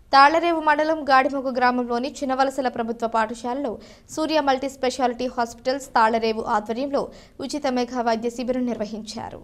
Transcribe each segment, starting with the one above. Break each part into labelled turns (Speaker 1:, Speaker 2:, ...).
Speaker 1: తాళ్లరేవు మండలం గాడిమొగ గ్రామంలోని చిన్నవలసల ప్రభుత్వ పాఠశాలలో Surya multi speciality hospitals Tallarevu ఆధ్వర్యంలో ఉచిత మెగా వైద్య శిబిరం నిర్వహించారు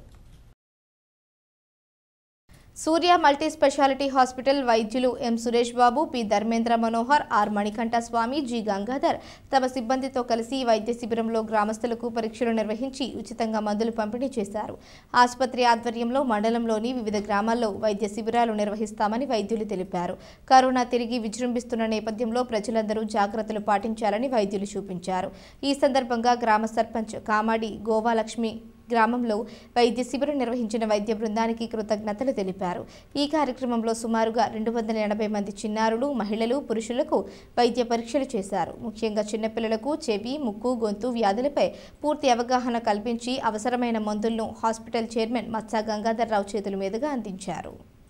Speaker 1: సూర్య మల్టీ స్పెషాలిటీ హాస్పిటల్ వైద్యులు M Suresh Babu P Dharmendra Manohar R Manikanta Swamy G Gangadhar తమ సిబ్బందితో కలిసి వైద్య శిబిరంలో గ్రామస్తులకు పరీక్షలు నిర్వహించి ఉచితంగా మందులు పంపిణీ చేశారు ఆసుపత్రి ఆధ్వర్యంలో మండలంలోని వివిధ గ్రామాల్లో వైద్య శిబిరాలు నిర్వహిస్తామని వైద్యులు తెలిపారు కరోనా తిరిగి విజృంభిస్తున్న నేపథ్యంలో ప్రజలందరూ జాగ్రత్తలు పాటించాలని వైద్యులు చూపించారు ఈ సందర్భంగా గ్రామ సర్పంచ్ కామాడి గోవాలక్ష్మి గ్రామంలో వైద్య శిబిరం నిర్వహించిన వైద్య బృందానికి కృతజ్ఞతలు తెలిపారు ఈ కార్యక్రమంలో సుమారుగా రెండు వందల ఎనభై మంది చిన్నారులు మహిళలు పురుషులకు వైద్య పరీక్షలు చేశారు ముఖ్యంగా చిన్నపిల్లలకు చెవి ముక్కు గొంతు వ్యాధులపై పూర్తి అవగాహన కల్పించి అవసరమైన మందులను హాస్పిటల్ చైర్మన్ మత్సా గంగాధర్ రావు చేతుల మీదుగా అందించారు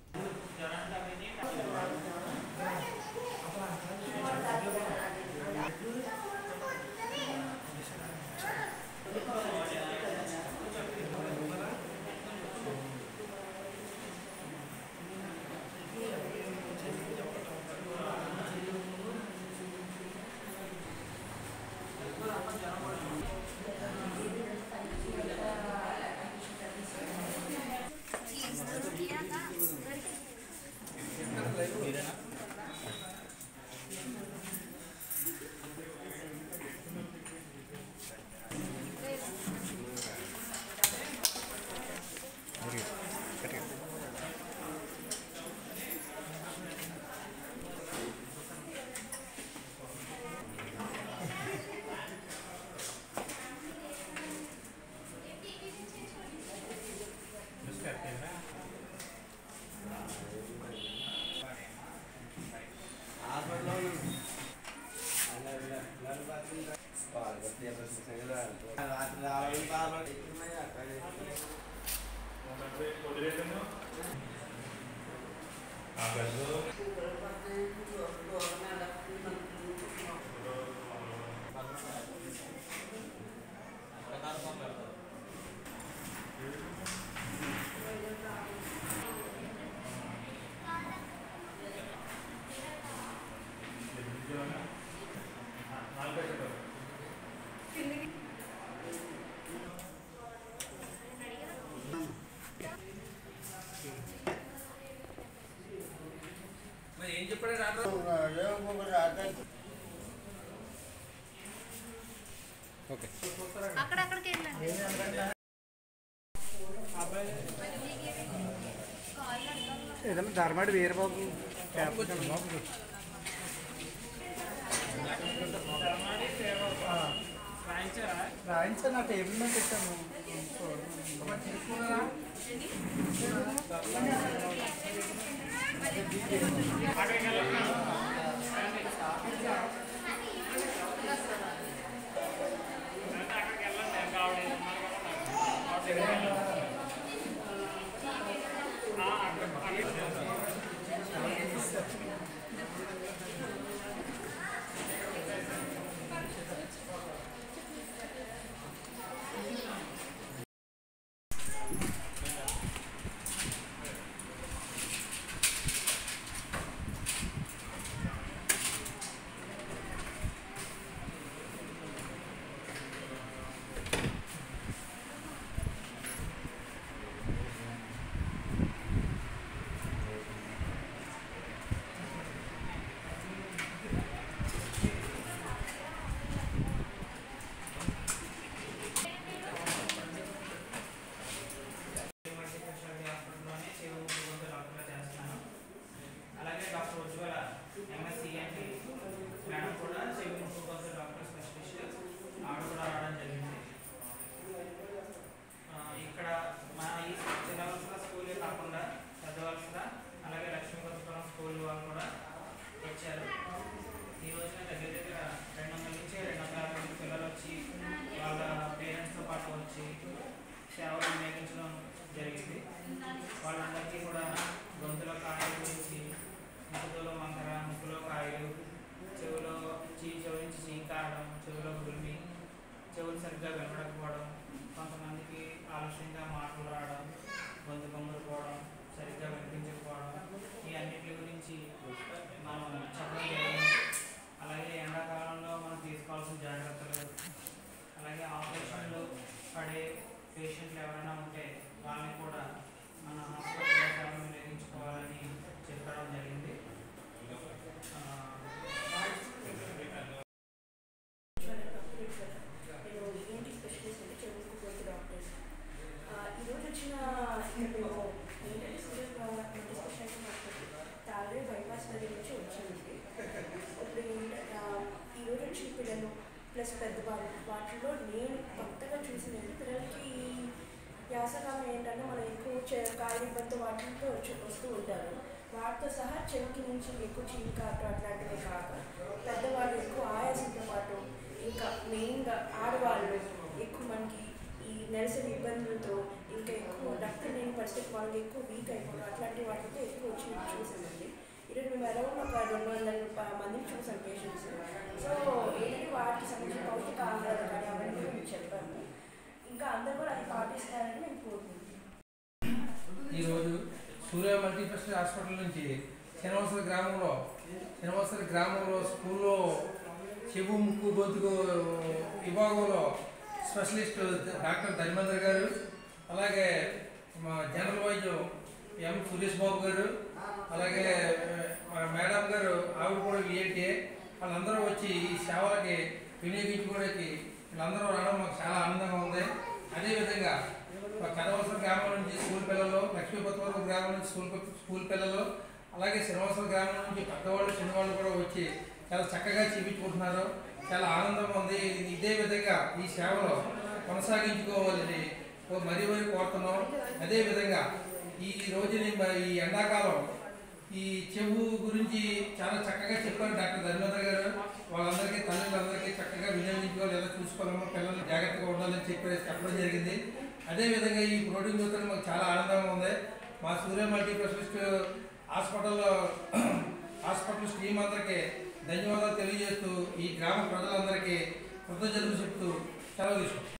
Speaker 2: ఏదన్నా ధర్మాడు వీరబాబు రాయించా నా టేబుల్ మీద పెట్టాను
Speaker 3: స్పెషాలిటీ హాస్పిటల్లోనే చెవు గొంతు డాక్టర్గా చేస్తున్నాను అలాగే డాక్టర్ ఉజ్వల ఎంఎస్సి అంటే మేడం కూడా చెవి ముక్కు గొంతు డాక్టర్ స్పెషలిస్ట్ ఆవిడ కూడా రావడం జరిగింది ఆ, ఇక్కడ మన ఈ చిన్నవలసల స్కూల్ కాకుండా పెద్దవలసల అలాగే లక్ష్మీపతిపురం స్కూల్ వాళ్ళు కూడా వచ్చారు ఈ రోజున దగ్గర దగ్గర రెండు వందల నుంచి రెండు వందల యాభై మంది పిల్లలు వచ్చి వాళ్ళ పేరెంట్స్తో పాటు వచ్చి సేవలు వినియోగించడం జరిగింది వాళ్ళందరికీ కూడా గొంతులో కాయల గురించి ముక్కులో మంకర ముక్కులో కాయలు చెవులో చీ చెవి నుంచి చీకారడం చెవిలో గురిమి చెవులు సరిగ్గా వినపడకపోవడం కొంతమందికి ఆలస్యంగా మాటలు రావడం గొంతు గమ్ములు పోవడం సరిగ్గా వినిపించకపోవడం ఈ అన్నిటి గురించి మా
Speaker 4: నది నుంచి వచ్చింది ఇప్పుడు ఏంట- ఆ, ఈరోజు వచ్చిన పిల్లలు ప్లస్ పెద్దవాళ్ళు వాటిలో నేను కొత్తగా చూసింది ఏంటి పిల్లలకి ఈ వ్యాసకాలం ఏంటంటే మనం ఎక్కువ చే- కాయలు ఇబ్బంది వాటితో వచ్చి వస్తూ ఉంటారు వాటితో సహా చెవికి నుంచి ఎక్కువ చీకాటు అట్లాంటివి కాక పెద్దవాళ్ళు ఎక్కువ ఆయాసంతో పాటు ఇంకా మెయిన్గా ఆడవాళ్ళు ఎక్కువ మనకి ఈ నెలసరి ఇబ్బందులతో ఇంకా ఎక్కువ రక్తం లేని పరిస్థితి వాళ్ళకి ఎక్కువ వీక్ అయిపోవడం అట్లాంటి వాటితో ఎక్కువ వచ్చి చూసామండి ఈరోజు మేము అరౌండ్ ఒక రెండు వందల ప- మందిని చూసాం పేషెంట్స్ సో ఏంటంటే వాటికి సంబంధించిన పౌష్టిక ఆహారాలు కానీ అవన్నీ మేము చెప్పాము ఇంకా అందరూ కూడా అది పాటిస్తారని మేము కోరుకుంటున్నాం
Speaker 5: ఈరోజు సూర్య మల్టీస్పెషల్ హాస్పిటల్ నుంచి శనవసర గ్రామంలో శనవసర గ్రామంలో స్కూల్లో చెవు ముక్కు గొంతుకు విభాగంలో స్పెషలిస్ట్ డాక్టర్ ధర్మేంద్ర గారు అలాగే మా జనరల్ వైద్యం ఎం సురేష్ బాబు గారు అలాగే మా మేడం గారు ఆవిడ కూడా విఐటీ వాళ్ళందరూ వచ్చి ఈ సేవలకి వినియోగించుకోవడానికి వీళ్ళందరూ రావడం మాకు చాలా ఆనందంగా ఉంది అదేవిధంగా మా కనవలసిన గ్రామం నుంచి స్కూల్ పిల్లలు లక్ష్మీపతివరం గ్రామం నుంచి స్కూల్ స్కూల్ పిల్లలు అలాగే శ్రీనివాసరం గ్రామం నుంచి పెద్దవాళ్ళు చిన్నవాళ్ళు కూడా వచ్చి చాలా చక్కగా చూపించుకుంటున్నారు చాలా ఆనందంగా ఉంది ఇది- ఇదే విధంగా ఈ సేవలో కొనసాగించుకోవాలని ఓ మరీ మరీ కోరుతున్నాం అదేవిధంగా ఈ రోజుని మ- ఈ ఎండాకాలం ఈ చెవు గురించి చాలా చక్కగా చెప్పారు డాక్టర్ ధర్మేంద్ర గారు వాళ్ళందరికీ తల్లులందరికీ చక్కగా వినియోగించుకోవాలి ఎలా చూసుకోవాలమ్మో పిల్లలు జాగ్రత్తగా ఉండాలని చెప్పి చెప్పడం జరిగింది అదేవిధంగా ఈ ప్రోటీన్ చూస్తే మాకు చాలా ఆనందంగా ఉంది మా సూర్య మల్టీ స్పెషలిస్ట్ హాస్పిటల్లో హాస్పిటల్ టీం అందరికీ ధన్యవాదాలు తెలియజేస్తూ ఈ గ్రామ ప్రజలందరికీ కృతజ్ఞతలు చెప్తూ సెలవు తీసుకుంటాం